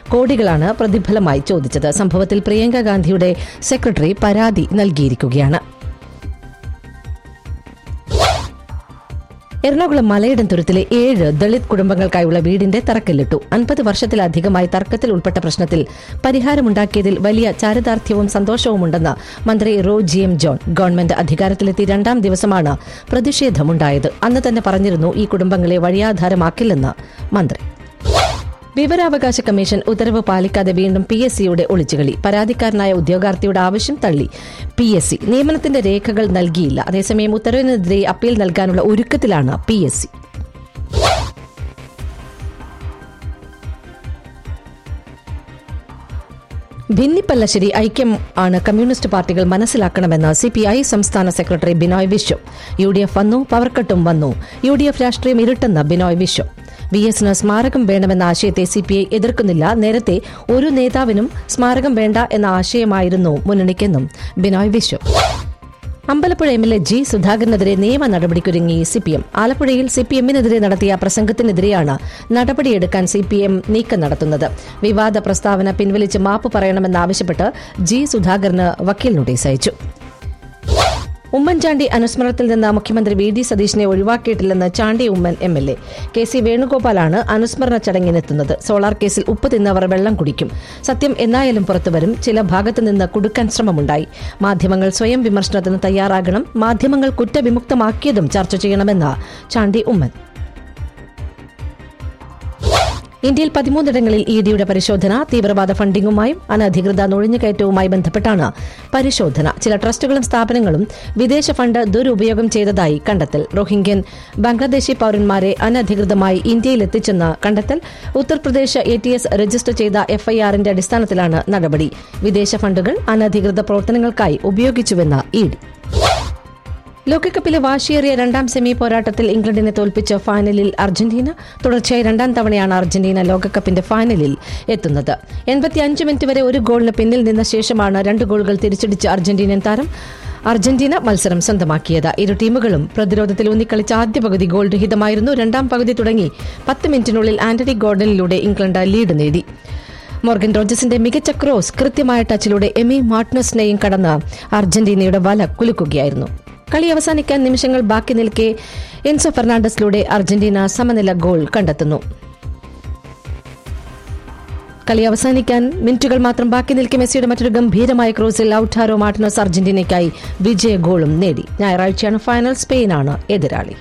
കോടികളാണ് പ്രതിഫലമായി ചോദിച്ചത് സംഭവത്തിൽ പ്രിയങ്ക ഗാന്ധിയുടെ സെക്രട്ടറി പരാതി നൽകിയിരിക്കുകയാണ് എറണാകുളം മലയിടം തുരുത്തിലെ ഏഴ് ദളിത് കുടുംബങ്ങൾക്കായുള്ള വീടിന്റെ തറക്കല്ലിട്ടു അൻപത് വർഷത്തിലധികമായി തർക്കത്തിൽ ഉൾപ്പെട്ട പ്രശ്നത്തിൽ പരിഹാരമുണ്ടാക്കിയതിൽ വലിയ ചാരിതാർത്ഥ്യവും സന്തോഷവുമുണ്ടെന്ന് മന്ത്രി Roji M John government അധികാരത്തിലെത്തി രണ്ടാം ദിവസമാണ് പ്രതിഷേധമുണ്ടായത് അന്ന് തന്നെ പറഞ്ഞിരുന്നു ഈ കുടുംബങ്ങളെ വഴിയാധാരമാക്കില്ലെന്ന് മന്ത്രി വിവരാവകാശ കമ്മീഷൻ ഉത്തരവ് പാലിക്കാതെ വീണ്ടും പി എസ് സിയുടെ ഒളിച്ചുകളി പരാതിക്കാരനായ ഉദ്യോഗാർത്ഥിയുടെ ആവശ്യം തള്ളി പി എസ് സി നിയമനത്തിന്റെ രേഖകൾ നൽകിയില്ല അതേസമയം ഉത്തരവിനെതിരെ അപ്പീൽ നൽകാനുള്ള ഒരുക്കത്തിലാണ് പി എസ് സി ഭിന്നിപ്പല്ലശ്ശേരി ഐക്യം ആണ് കമ്മ്യൂണിസ്റ്റ് പാർട്ടികൾ മനസ്സിലാക്കണമെന്ന് സി പി ഐ സംസ്ഥാന secretary Binoy Viswam U D F വന്നു പവർക്കട്ടും വന്നു യു ഡി എഫ് രാഷ്ട്രീയം ഇരുട്ടെന്ന് ബിനോയ് വിശ്വം വി എസിന് സ്മാരകം വേണമെന്ന ആശയത്തെ സി പി ഐ എതിർക്കുന്നില്ല നേരത്തെ ഒരു നേതാവിനും സ്മാരകം വേണ്ട എന്ന ആശയമായിരുന്നു മുന്നണിക്കെന്നും Binoy Viswam Ambalappuzha M L A G സുധാകരനെതിരെ നിയമ നടപടിക്കൊരുങ്ങി സി പി എം ആലപ്പുഴയിൽ സി പി എമ്മിനെതിരെ നടത്തിയ പ്രസംഗത്തിനെതിരെയാണ് നടപടിയെടുക്കാൻ സി പി എം നീക്കം നടത്തുന്നത് വിവാദ പ്രസ്താവന പിൻവലിച്ച് മാപ്പ് പറയണമെന്നാവശ്യപ്പെട്ട് ജി സുധാകരന് വക്കീൽ നോട്ടീസ് അയച്ചു ഉമ്മൻചാണ്ടി അനുസ്മരണത്തിൽ നിന്ന് മുഖ്യമന്ത്രി വി ഡി സതീശിനെ ഒഴിവാക്കിയിട്ടില്ലെന്ന് Chandy Oommen M L A K C വേണുഗോപാലാണ് അനുസ്മരണ ചടങ്ങിനെത്തുന്നത് സോളാർ കേസിൽ ഉപ്പ് തിന്നവർ വെള്ളം കുടിക്കും സത്യം എന്നായാലും പുറത്തുവരും ചില ഭാഗത്തു നിന്ന് കുടുക്കാൻ ശ്രമമുണ്ടായി മാധ്യമങ്ങൾ സ്വയം വിമർശനത്തിന് തയ്യാറാകണം മാധ്യമങ്ങൾ കുറ്റവിമുക്തമാക്കിയതും ചർച്ച ചെയ്യണമെന്ന് ചാണ്ടി ഉമ്മൻ ഇന്ത്യയിൽ പതിമൂന്നിടങ്ങളിൽ ഇ ഡിയുടെ പരിശോധന തീവ്രവാദ ഫണ്ടിങ്ങുമായും അനധികൃത നുഴഞ്ഞുകയറ്റവുമായി ബന്ധപ്പെട്ടാണ് പരിശോധന ചില ട്രസ്റ്റുകളും സ്ഥാപനങ്ങളും വിദേശ ഫണ്ട് ദുരുപയോഗം ചെയ്തതായി കണ്ടെത്തൽ റോഹിംഗ്യൻ ബംഗ്ലാദേശി പൌരന്മാരെ അനധികൃതമായി ഇന്ത്യയിലെത്തിച്ചെന്ന് കണ്ടെത്തൽ Uttar Pradesh A T S register ചെയ്ത എഫ്ഐആറിന്റെ അടിസ്ഥാനത്തിലാണ് നടപടി വിദേശ ഫണ്ടുകൾ അനധികൃത പ്രവർത്തനങ്ങൾക്കായി ഉപയോഗിച്ചുവെന്ന് ഇ ഡി ലോകകപ്പിലെ വാശിയേറിയ രണ്ടാം സെമി പോരാട്ടത്തിൽ ഇംഗ്ലണ്ടിനെ തോൽപ്പിച്ച ഫൈനലിൽ അർജന്റീന തുടർച്ചയായി രണ്ടാം തവണയാണ് അർജന്റീന ലോകകപ്പിന്റെ ഫൈനലിൽ എത്തുന്നത് എൺപത്തിയഞ്ച് മിനിറ്റ് വരെ ഒരു ഗോളിന് പിന്നിൽ നിന്ന ശേഷമാണ് രണ്ട് ഗോളുകൾ തിരിച്ചടിച്ച അർജന്റീനൻ താരം അർജന്റീന മത്സരം സ്വന്തമാക്കിയത് ഇരു ടീമുകളും പ്രതിരോധത്തിൽ ഊന്നിക്കളിച്ച ആദ്യ പകുതി ഗോൾ രഹിതമായിരുന്നു രണ്ടാം പകുതി തുടങ്ങി പത്ത് മിനിറ്റിനുള്ളിൽ ആന്റണി ഗോർഡനിലൂടെ ഇംഗ്ലണ്ട് ലീഡ് നേടി മോർഗൻ റോജസിന്റെ മികച്ച ക്രോസ് കൃത്യമായ ടച്ചിലൂടെ എമി മാർട്ടിനസിനെയും കടന്ന് അർജന്റീനയുടെ വല കുലുക്കുകയായിരുന്നു കളി അവസാനിക്കാൻ നിമിഷങ്ങൾ ബാക്കി നിൽക്കെ എൻസോ ഫെർണാണ്ടസിലൂടെ അർജന്റീന സമനില ഗോൾ കണ്ടെത്തുന്നു കളി അവസാനിക്കാൻ മിനിറ്റുകൾ മാത്രം ബാക്കി നിൽക്കെ മെസ്സിയുടെ മറ്റൊരു ഗംഭീരമായ ക്രോസിൽ ഔട്ടാരോ മാർട്ടിനോസ് അർജന്റീനയ്ക്കായി വിജയ ഗോളും നേടി ഞായറാഴ്ചയാണ് ഫൈനൽ സ്പെയിനാണ് എതിരാളി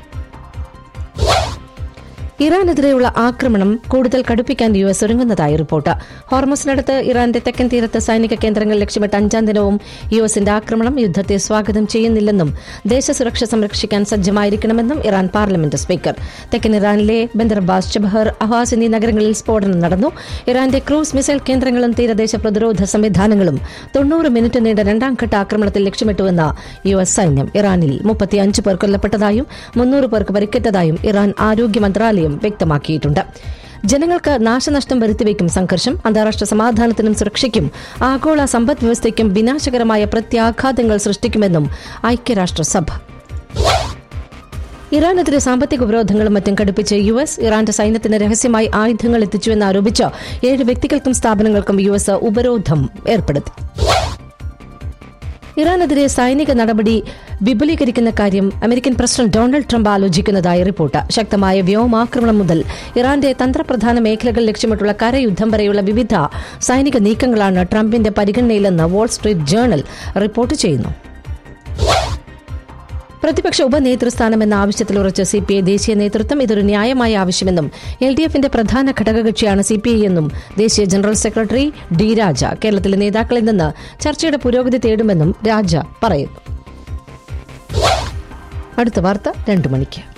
ഇറാനെതിരെയുള്ള ആക്രമണം കൂടുതൽ കടുപ്പിക്കാൻ യു എസ് ഒരുങ്ങുന്നതായി റിപ്പോർട്ട് ഹോർമസിനടുത്ത് ഇറാന്റെ തെക്കൻ തീരത്ത് സൈനിക കേന്ദ്രങ്ങൾ ലക്ഷ്യമിട്ട് അഞ്ചാം ദിനവും യു എസിന്റെ ആക്രമണം യുദ്ധത്തെ സ്വാഗതം ചെയ്യുന്നില്ലെന്നും ദേശസുരക്ഷ സംരക്ഷിക്കാൻ സജ്ജമായിരിക്കണമെന്നും ഇറാൻ പാർലമെന്റ് സ്പീക്കർ തെക്കൻ ഇറാനിലെ ബന്ദർബാസ് ചബഹർ അഹാസ് എന്നീ നഗരങ്ങളിൽ സ്ഫോടനം നടന്നു ഇറാന്റെ ക്രൂസ് മിസൈൽ കേന്ദ്രങ്ങളും തീരദേശ പ്രതിരോധ സംവിധാനങ്ങളും തൊണ്ണൂറ് മിനിറ്റ് നീണ്ട രണ്ടാം ഘട്ട ആക്രമണത്തിൽ ലക്ഷ്യമിട്ടുവെന്ന് യു എസ് സൈന്യം ഇറാനിൽ മുപ്പത്തിയഞ്ച് പേർ കൊല്ലപ്പെട്ടതായും മുന്നൂറ് പേർക്ക് പരിക്കേറ്റതായും ഇറാൻ ആരോഗ്യ മന്ത്രാലയം വ്യക്തമാക്കിയിട്ടുണ്ട് ജനങ്ങൾക്ക് നാശനഷ്ടം വരുത്തിവെക്കും സംഘർഷം അന്താരാഷ്ട്ര സമാധാനത്തിനും സുരക്ഷയ്ക്കും ആഗോള സമ്പദ് വ്യവസ്ഥയ്ക്കും വിനാശകരമായ പ്രത്യാഘാതങ്ങൾ സൃഷ്ടിക്കുമെന്നും ഐക്യരാഷ്ട്രസഭ ഇറാനെതിരെ സാമ്പത്തിക ഉപരോധങ്ങളും മറ്റും കടുപ്പിച്ച് യു എസ് ഇറാന്റെ സൈന്യത്തിന് രഹസ്യമായി ആയുധങ്ങൾ എത്തിച്ചുവെന്ന് ആരോപിച്ച് ഏഴ് വ്യക്തികൾക്കും സ്ഥാപനങ്ങൾക്കും യു എസ് ഉപരോധം ഏർപ്പെടുത്തി ഇറാനെതിരെ സൈനിക നടപടി വിപുലീകരിക്കുന്ന കാര്യം അമേരിക്കൻ പ്രസിഡന്റ് ഡൊണാൾഡ് ട്രംപ് ആലോചിക്കുന്നതായി റിപ്പോർട്ട് ശക്തമായ വ്യോമാക്രമണം മുതൽ ഇറാന്റെ തന്ത്രപ്രധാന മേഖലകൾ ലക്ഷ്യമിട്ടുള്ള കരയുദ്ധം വരെയുള്ള വിവിധ സൈനിക നീക്കങ്ങളാണ് ട്രംപിന്റെ പരിഗണനയിലെന്ന് വാൾ സ്ട്രീറ്റ് ജേണൽ റിപ്പോർട്ട് ചെയ്യുന്നു പ്രതിപക്ഷ ഉപനേതൃസ്ഥാനം എന്ന ആവശ്യത്തിൽ ഉറച്ച സി പി ഐ ദേശീയ നേതൃത്വം ഇതൊരു ന്യായമായ ആവശ്യമെന്നും എൽ ഡി എഫിന്റെ പ്രധാന ഘടകകക്ഷിയാണ് സി പി ഐ എന്നും ദേശീയ ജനറൽ സെക്രട്ടറി ഡി രാജ കേരളത്തിലെ നേതാക്കളിൽ നിന്ന് ചർച്ചയുടെ പുരോഗതി തേടുമെന്നും രാജ പറയുന്നു അടുത്ത വാർത്ത രണ്ടു മണിക്ക്